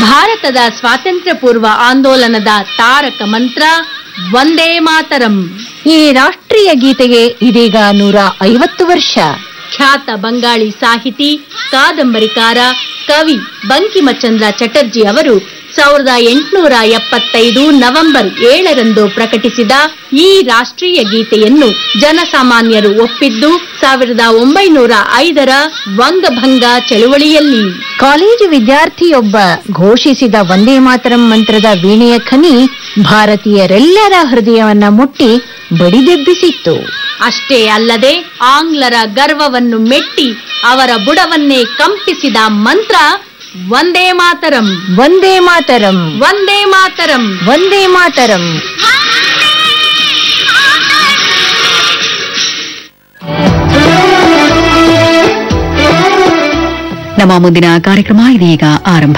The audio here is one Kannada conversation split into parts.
ಭಾರತದ ಸ್ವಾತಂತ್ರ್ಯ ಪೂರ್ವ ಆಂದೋಲನದ ತಾರಕ ಮಂತ್ರ ವಂದೇ ಮಾತರಂ ಈ ರಾಷ್ಟ್ರೀಯ ಗೀತೆಗೆ ಇದೀಗ ನೂರ ಐವತ್ತು ವರ್ಷ ಖ್ಯಾತ ಬಂಗಾಳಿ ಸಾಹಿತಿ ಕಾದಂಬರಿಕಾರ ಕವಿ ಬಂಕಿಮಚಂದ್ರ ಚಟರ್ಜಿ ಅವರು ಸಾವಿರದ ಎಂಟುನೂರ ಎಪ್ಪತ್ತೈದು ನವೆಂಬರ್ ಏಳರಂದು ಪ್ರಕಟಿಸಿದ ಈ ರಾಷ್ಟ್ರೀಯ ಗೀತೆಯನ್ನು ಜನಸಾಮಾನ್ಯರು ಒಪ್ಪಿದ್ದು ಸಾವಿರದ ಒಂಬೈನೂರ ಐದರ ವಂಗಭಂಗ ಚಳುವಳಿಯಲ್ಲಿ ಕಾಲೇಜು ವಿದ್ಯಾರ್ಥಿಯೊಬ್ಬ ಘೋಷಿಸಿದ ವಂದೇ ಮಾತರಂ ಮಂತ್ರದ ವೀಣೆಯ ಖನಿ ಭಾರತೀಯರೆಲ್ಲರ ಹೃದಯವನ್ನ ಮುಟ್ಟಿ ಬಡಿದೆಬ್ಬಿಸಿತ್ತು ಅಷ್ಟೇ ಅಲ್ಲದೆ ಆಂಗ್ಲರ ಗರ್ವವನ್ನು ಮೆಟ್ಟಿ ಅವರ ಬುಡವನ್ನೇ ಕಂಪಿಸಿದ ಮಂತ್ರ ವಂದೇ ಮಾತರಂ ವಂದೇ ಮಾತರಂ ವಂದೇ ಮಾತರಂ ವಂದೇ ಮಾತರಂ ನಮ್ಮ ಮುಂದಿನ ಕಾರ್ಯಕ್ರಮ ಇದೀಗ ಆರಂಭ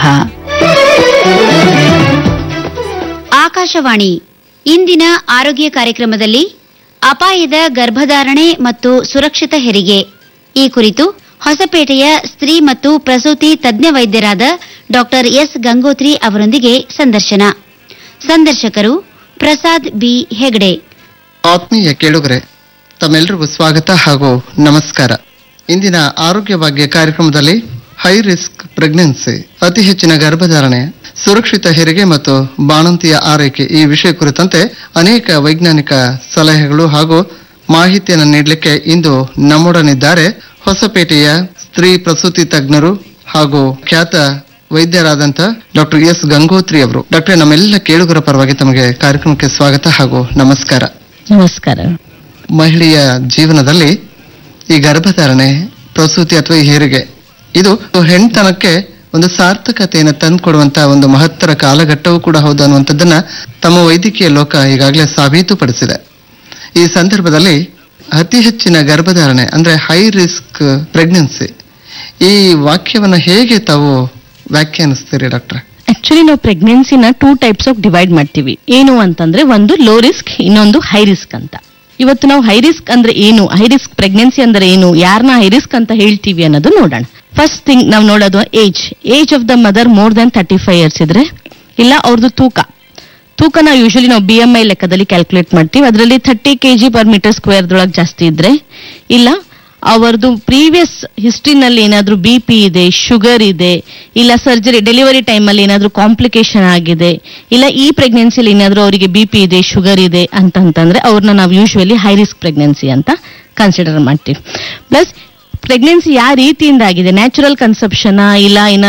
ಆಕಾಶವಾಣಿ ಇಂದಿನ ಆರೋಗ್ಯ ಕಾರ್ಯಕ್ರಮದಲ್ಲಿ ಅಪಾಯದ ಗರ್ಭಧಾರಣೆ ಮತ್ತು ಸುರಕ್ಷಿತ ಹೆರಿಗೆ ಈ ಕುರಿತು ಹೊಸಪೇಟೆಯ ಸ್ತ್ರೀ ಮತ್ತು ಪ್ರಸೂತಿ ತಜ್ಞ ವೈದ್ಯರಾದ ಡಾಕ್ಟರ್ ಎಸ್ ಗಂಗೋತ್ರಿ ಅವರೊಂದಿಗೆ ಸಂದರ್ಶನ ಸಂದರ್ಶಕರು ಪ್ರಸಾದ್ ಬಿ ಹೆಗಡೆ ಆತ್ಮೀಯ ಕೇಳುಗರೆ ತಮ್ಮೆಲ್ಲರಿಗೂ ಸ್ವಾಗತ ಹಾಗೂ ನಮಸ್ಕಾರ ಇಂದಿನ ಆರೋಗ್ಯ ಭಾಗ್ಯ ಕಾರ್ಯಕ್ರಮದಲ್ಲಿ ಹೈ ರಿಸ್ಕ್ ಪ್ರೆಗ್ನೆನ್ಸಿ ಅತಿ ಹೆಚ್ಚಿನ ಗರ್ಭಧಾರಣೆ ಸುರಕ್ಷಿತ ಹೆರಿಗೆ ಮತ್ತು ಬಾಣಂತಿಯ ಆರೈಕೆ ಈ ವಿಷಯ ಕುರಿತಂತೆ ಅನೇಕ ವೈಜ್ಞಾನಿಕ ಸಲಹೆಗಳು ಹಾಗೂ ಮಾಹಿತಿಯನ್ನು ನೀಡಲಿಕ್ಕೆ ಇಂದು ನಮ್ಮೊಡನಿದ್ದಾರೆ ಹೊಸಪೇಟೆಯ ಸ್ತ್ರೀ ಪ್ರಸೂತಿ ತಜ್ಞರು ಹಾಗೂ ಖ್ಯಾತ ವೈದ್ಯರಾದಂಥ ಡಾಕ್ಟರ್ ಎಸ್ ಗಂಗೋತ್ರಿ ಅವರು ಡಾಕ್ಟರ್ ನಮ್ಮೆಲ್ಲ ಕೇಳುಗರ ಪರವಾಗಿ ತಮಗೆ ಕಾರ್ಯಕ್ರಮಕ್ಕೆ ಸ್ವಾಗತ ಹಾಗೂ ನಮಸ್ಕಾರ ನಮಸ್ಕಾರ ಮಹಿಳೆಯ ಜೀವನದಲ್ಲಿ ಈ ಗರ್ಭಧಾರಣೆ ಪ್ರಸೂತಿ ಅಥವಾ ಈ ಹೆರಿಗೆ ಇದು ಹೆಣ್ತನಕ್ಕೆ ಒಂದು ಸಾರ್ಥಕತೆಯನ್ನು ತಂದುಕೊಡುವಂತಹ ಒಂದು ಮಹತ್ತರ ಕಾಲಘಟ್ಟವೂ ಕೂಡ ಹೌದು ಅನ್ನುವಂಥದ್ದನ್ನ ತಮ್ಮ ವೈದ್ಯಕೀಯ ಲೋಕ ಈಗಾಗಲೇ ಸಾಬೀತುಪಡಿಸಿದೆ ಈ ಸಂದರ್ಭದಲ್ಲಿ ಅತಿ ಹೆಚ್ಚಿನ ಗರ್ಭಧಾರಣೆ ಅಂದ್ರೆ ಹೈ ರಿಸ್ಕ್ ಪ್ರೆಗ್ನೆನ್ಸಿ ಈ ವಾಕ್ಯವನ್ನ ಹೇಗೆ ತಾವು ವ್ಯಾಖ್ಯಾನಿಸ್ತೀರಿ ಡಾಕ್ಟ್ರೆ ಆಕ್ಚುಲಿ ನಾವು ಪ್ರೆಗ್ನೆನ್ಸಿನ ಟೂ ಟೈಪ್ಸ್ ಆಫ್ ಡಿವೈಡ್ ಮಾಡ್ತೀವಿ ಏನು ಅಂತಂದ್ರೆ ಒಂದು ಲೋ ರಿಸ್ಕ್ ಇನ್ನೊಂದು ಹೈ ರಿಸ್ಕ್ ಅಂತ ಇವತ್ತು ನಾವು ಹೈ ರಿಸ್ಕ್ ಅಂದ್ರೆ ಏನು ಹೈ ರಿಸ್ಕ್ ಪ್ರೆಗ್ನೆನ್ಸಿ ಅಂದ್ರೆ ಏನು ಯಾರನ್ನ ಹೈ ರಿಸ್ಕ್ ಅಂತ ಹೇಳ್ತೀವಿ ಅನ್ನೋದು ನೋಡೋಣ ಫಸ್ಟ್ ಥಿಂಗ್ ನಾವು ನೋಡೋದು age age of the mother more than thirty five years ಇದ್ರೆ ಇಲ್ಲ ಅವ್ರದ್ದು ತೂಕ ತೂಕ ನಾವು ಯೂಶಲಿ ನಾವು ಬಿ ಎಂ ಐ ಲೆಕ್ಕದಲ್ಲಿ ಕ್ಯಾಲ್ಕುಲೇಟ್ ಮಾಡ್ತೀವಿ ಅದರಲ್ಲಿ thirty K G per meter ಸ್ಕ್ವೇರ್ದೊಳಗೆ ಜಾಸ್ತಿ ಇದ್ರೆ ಇಲ್ಲ ಅವರದು ಪ್ರೀವಿಯಸ್ ಹಿಸ್ಟ್ರಿನಲ್ಲಿ ಏನಾದ್ರೂ ಬಿ ಪಿ ಇದೆ ಶುಗರ್ ಇದೆ ಇಲ್ಲ ಸರ್ಜರಿ ಡೆಲಿವರಿ ಟೈಮಲ್ಲಿ ಏನಾದ್ರೂ ಕಾಂಪ್ಲಿಕೇಶನ್ ಆಗಿದೆ ಇಲ್ಲ ಈ ಪ್ರೆಗ್ನೆನ್ಸಿಲಿ ಏನಾದ್ರೂ ಅವರಿಗೆ ಬಿ ಪಿ ಇದೆ ಶುಗರ್ ಇದೆ ಅಂತಂತಂದ್ರೆ ಅವ್ರನ್ನ ನಾವು ಯೂಶುವಲಿ ಹೈ ರಿಸ್ಕ್ ಪ್ರೆಗ್ನೆನ್ಸಿ ಅಂತ ಕನ್ಸಿಡರ್ ಮಾಡ್ತೀವಿ ಪ್ಲಸ್ ಪ್ರೆಗ್ನೆನ್ಸಿ ಯಾವ ರೀತಿಯಿಂದ ಆಗಿದೆ ನ್ಯಾಚುರಲ್ ಕನ್ಸೆಪ್ಷನ್ ಇಲ್ಲ ಏನಾದ್ರು